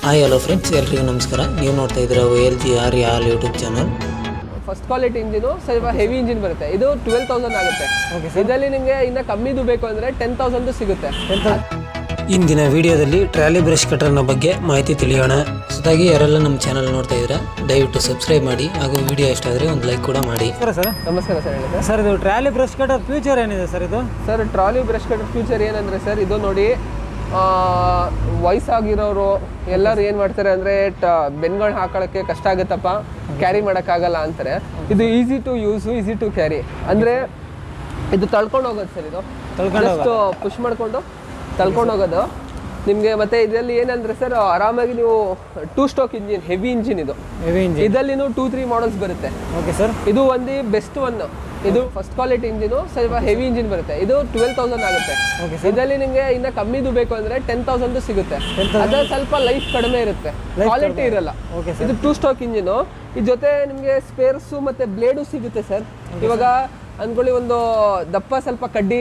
hi hello friends ಎಲ್ರಿಗೂ ನಮಸ್ಕಾರ ನೀವು ನೋಡ್ತಾ ಇದ್ದೀರಾ O L G R all YouTube channel first quality engine ಸ್ವಲ್ಪ ಹೆವಿ ಇಂಜಿನ್ ಬರುತ್ತೆ ಇದು ಟ್ವೆಲ್ ತೌಸಂಡ್ ಆಗುತ್ತೆ ಇದರಲ್ಲಿ ನಿಮಗೆ ಇನ್ನ ಕಮ್ಮಿದು ಬೇಕು ಅಂದ್ರೆ ಟೆನ್ ತೌಸಂಡ್ ಸಿಗುತ್ತೆ ಇಂದಿನ ವಿಡಿಯೋದಲ್ಲಿ ಟ್ರಾಲಿ ಬ್ರಷ್ ಕಟರ್ನ ಬಗ್ಗೆ ಮಾಹಿತಿ ತಿಳಿಯೋಣ ಹೊಸದಾಗಿ ಯಾರೆಲ್ಲ ನಮ್ಮ ಚಾನಲ್ ನೋಡ್ತಾ ಇದ್ದೀರಾ ದಯವಿಟ್ಟು ಸಬ್ಸ್ಕ್ರೈಬ್ ಮಾಡಿ ಹಾಗೂ ವಿಡಿಯೋ ಇಷ್ಟ ಆದರೆ ಒಂದು ಲೈಕ್ ಕೂಡ ಮಾಡಿ ನಮಸ್ಕಾರ ಸರ್ ನಮಸ್ಕಾರ ಸರ್ ಹೇಳಿದೆ ಸರ್ ಇದು ಟ್ರಾಲಿ ಬ್ರಷ್ ಕಟರ್ ಫ್ಯೂಚರ್ ಏನಿದೆ ಸರ್ ಇದು sir trolley brush cutter future ಏನಂದ್ರೆ ಸರ್ ಇದು ನೋಡಿ ಆ, ವಯಸ್ಸಾಗಿರೋರು ಎಲ್ಲರೂ ಏನು ಮಾಡ್ತಾರೆ ಅಂದರೆ ಬೆನ್ಗಳು ಹಾಕೊಳ್ಳೋಕ್ಕೆ ಕಷ್ಟ ಆಗುತ್ತಪ್ಪ ಕ್ಯಾರಿ ಮಾಡೋಕ್ಕಾಗಲ್ಲ ಅಂತಾರೆ ಇದು easy to use easy to carry ಅಂದರೆ ಇದು ತಳ್ಕೊಂಡು ಹೋಗೋದು ಸರ್ ಇದು ತಳ್ಕೊಂಡು ಜಸ್ಟ್ ಪುಷ್ ಮಾಡಿಕೊಂಡು ತಳ್ಕೊಂಡು ಹೋಗೋದು ನಿಮಗೆ ಮತ್ತೆ ಇದರಲ್ಲಿ ಏನಂದ್ರೆ ಸರ್ ಆರಾಮಾಗಿ ನೀವು two stroke engine heavy engine ಇದು ಹೆವಿ ಇಂಜಿನ್ ಇದರಲ್ಲಿನೂ ಟೂ ತ್ರೀ ಮಾಡಲ್ಸ್ ಬರುತ್ತೆ ಓಕೆ ಸರ್ ಇದು ಒಂದು ಬೆಸ್ಟ್ ಒನ್ ಇದು ಫಸ್ಟ್ ಕ್ವಾಲಿಟಿ ಇಂಜಿನು ಸ್ವಲ್ಪ ಹೆವಿ ಇಂಜಿನ್ ಬರುತ್ತೆ ಇದು ಟ್ವೆಲ್ ತೌಸಂಡ್ ಆಗುತ್ತೆ Okay, ಇದರಲ್ಲಿ ನಿಮಗೆ ಇನ್ನ ಕಮ್ಮಿದು ಬೇಕು ಅಂದ್ರೆ ಟೆನ್ ತೌಸಂಡ್ ಸಿಗುತ್ತೆ ಅದ್ರ ಸ್ವಲ್ಪ ಲೈಫ್ ಕಡಿಮೆ ಇರುತ್ತೆ ಕ್ವಾಲಿಟಿ ಇರಲ್ಲ ಓಕೆ ಇದು ಟೂ ಸ್ಟಾಕ್ ಇಂಜಿನು ಇದ್ರ ಜೊತೆ ನಿಮಗೆ ಸ್ಪೇರ್ಸು ಮತ್ತೆ ಬ್ಲೇಡು ಸಿಗುತ್ತೆ ಸರ್ ಇವಾಗ ಅನ್ಕೊಳ್ಳಿ ಒಂದು ದಪ್ಪ ಸ್ವಲ್ಪ ಕಡ್ಡಿ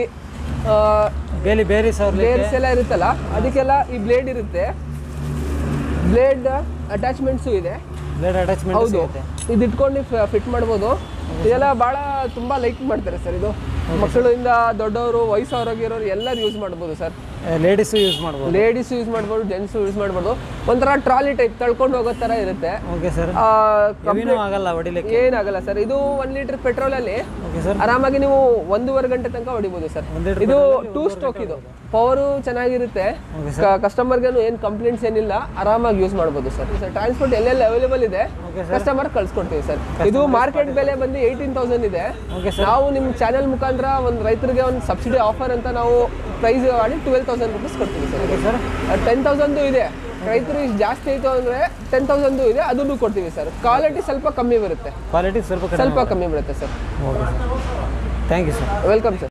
ಬೇಲಿ ಬೇರೆ ಸರ್ ಬ್ಲೇಡ್ಸ್ ಎಲ್ಲ ಇರುತ್ತಲ್ಲ ಅದಕ್ಕೆಲ್ಲ ಈ ಬ್ಲೇಡ್ ಇರುತ್ತೆ ಬ್ಲೇಡ್ ಅಟ್ಯಾಚ್ಮೆಂಟ್ಸು ಇದೆ ಬ್ಲೇಡ್ ಅಟ್ಯಾಚ್ಮೆಂಟ್ ಹೌದು ಸಿಗುತ್ತೆ ಇದು ಇಟ್ಕೊಂಡು ಫಿಟ್ ಮಾಡ್ಬೋದು ಇದೆಲ್ಲ ಭಾಳ ತುಂಬಾ ಲೈಕ್ ಮಾಡ್ತಾರೆ ಸರ್ ಇದು ಮಕ್ಕಳಿಂದ ದೊಡ್ಡವರು ವಯಸ್ಸಾರೋಗಿರೋರು ಎಲ್ಲರೂ ಯೂಸ್ ಮಾಡ್ಬೋದು ಸರ್ ಲೇಡೀಸು ಯೂಸ್ ಮಾಡ್ಬೋದು ಲೇಡೀಸ್ ಯೂಸ್ ಮಾಡ್ಬೋದು ಜೆಂಟ್ಸ್ ಯೂಸ್ ಮಾಡ್ಬೋದು ಒಂಥರ ಟ್ರಾಲಿ ಟೈಪ್ ತಳ್ಕೊಂಡು ಹೋಗೋ ಥರ ಇರುತ್ತೆ ಓಕೆ ಸರ್ ಆ, ಹೆವಿನೂ ಆಗಲ್ಲ ಹೊಡಿಲಿಕ್ಕೆ ಏನಾಗಲ್ಲ ಸರ್ ಇದು ಒನ್ ಲೀಟರ್ ಪೆಟ್ರೋಲ್ ಅಲ್ಲಿ ಓಕೆ ಸರ್ ಆರಾಮಾಗಿ ನೀವು ಒಂದೂವರೆ ಗಂಟೆ ತನಕ ಹೊಡಿಬೋದು ಸರ್ ಒಂದ್ ಲೀಟರ್ ಇದು ಟೂ ಸ್ಟೋಕ್ ಇದು ಪವರು ಚೆನ್ನಾಗಿರುತ್ತೆ ಕಸ್ಟಮರ್ಗೇನು ಏನು ಕಂಪ್ಲೇಂಟ್ಸ್ ಏನಿಲ್ಲ ಆರಾಮಾಗಿ ಯೂಸ್ ಮಾಡ್ಬೋದು ಸರ್ ಸರ್ ಟ್ರಾನ್ಸ್ಪೋರ್ಟ್ ಎಲ್ಲೆಲ್ಲ ಅವೈಲೇಬಲ್ ಇದೆ ಕಸ್ಟಮರ್ ಕಳ್ಸ್ಕೊಡ್ತೀವಿ ಸರ್ ಇದು ಮಾರ್ಕೆಟ್ ಬೆಲೆ ಬಂದು ಏಯ್ಟೀನ್ ತೌಸಂಡ್ ಇದೆ ಓಕೆ ನಾವು ನಿಮ್ಮ ಚಾನೆಲ್ ಮುಖಾಂತರ ಒಂದು ರೈತರಿಗೆ ಒಂದು ಸಬ್ಸಿಡಿ ಆಫರ್ ಅಂತ ನಾವು ಪ್ರೈಸ್ ಮಾಡಿ ಟ್ವೆಲ್ ತೌಸಂಡ್ ರುಪೀಸ್ ಕೊಡ್ತೀವಿ sir okay sir ten thousand ಇದೆ ರೈತರು ಇಷ್ಟು ಜಾಸ್ತಿ ಆಯಿತು ಅಂದರೆ ಟೆನ್ ತೌಸಂಡು ಇದೆ ಅದನ್ನು ಕೊಡ್ತೀವಿ ಸರ್ ಕ್ವಾಲಿಟಿ ಸ್ವಲ್ಪ ಕಮ್ಮಿ ಬರುತ್ತೆ ಕ್ವಾಲಿಟಿ ಸ್ವಲ್ಪ ಕಡಿಮೆ ಸ್ವಲ್ಪ ಕಮ್ಮಿ ಬರುತ್ತೆ sir okay sir thank you sir welcome sir